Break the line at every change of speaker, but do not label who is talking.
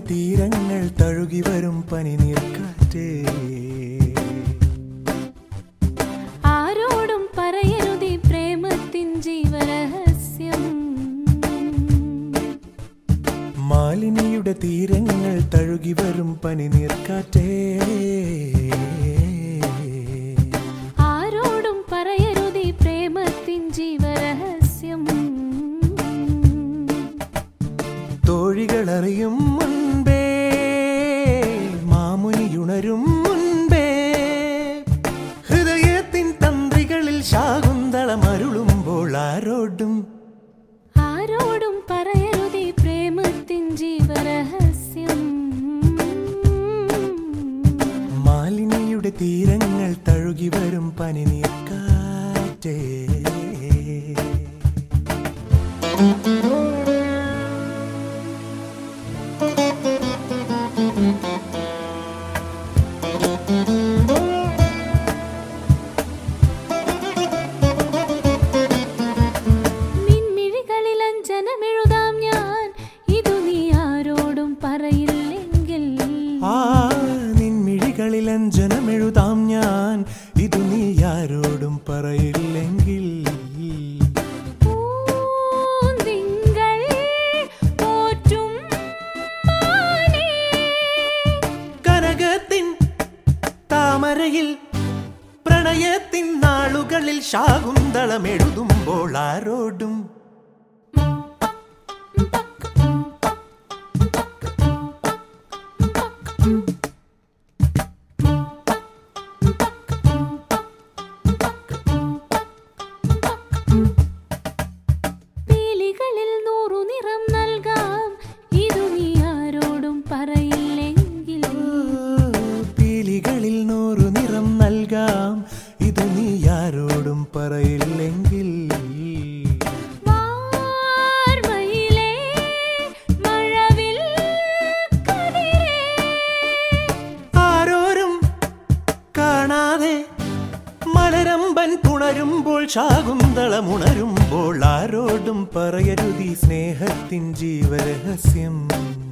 തീരങ്ങൾ തഴുകി വരും പനി നീർക്കാറ്റേ
ആരോടും പറയരുതീ പ്രേമത്തിൻ ജീവരഹസ്യം
മാലിനിയുടെ തീരങ്ങൾ തഴുകി വരും പനി നീർക്കാറ്റേ
ആരോടും പറയരുതീ പ്രേമത്തിൻ ജീവരഹസ്യം
തോഴികളറിയും മുൻപേ മാമുനിയുണരും മുൻപേ ഹൃദയത്തിൻ തന്ത്രികളിൽ ശാകുന്തളം അരുളുമ്പോൾ ആരോടും
ആരോടും പറയരുതീ പ്രേമത്തിൻ ജീവരഹസ്യം
മാലിനിയുടെ തീരങ്ങൾ തഴുകി വരും പനി നീർക്കാറ്റേ
നിൻമിഴികളിൽ അഞ്ജനമെഴുതാം ഞാൻ ഇതു നീ ആരോടും പറയില്ലെങ്കിൽ
ആ നിൻമിഴികളിൽ അഞ്ജനമെഴുതാം ഞാൻ ഇത് നീ ആരോടും പറയില്ലെങ്കിൽ
പൂന്തിങ്കൾ പോറ്റും മാനേ.
കനകത്തിൻ താമരയിൽ പ്രണയത്തിൻ നാളുകളിൽ ശാകുന്തളം എഴുതുമ്പോൾ ആരോടും
പീലികളിൽ നൂറു നിറം നൽകാം ഇതു നീ ആരോടും പറയില്ലെങ്കിൽ
പീലികളിൽ നൂറു നിറം നൽകാം ഇത് നീ ആരോടും പറയില്ലെങ്കിൽ
വാർമയിലേ മഴവിൽ കതിരേ
ആരോരും കാണാതെ മലരമ്പൻ പുണരുമ്പോൾ ശാകുന്തളമുണരുമ്പോൾ ആരോടും പറയരുതീ സ്നേഹത്തിൻ ജീവരഹസ്യം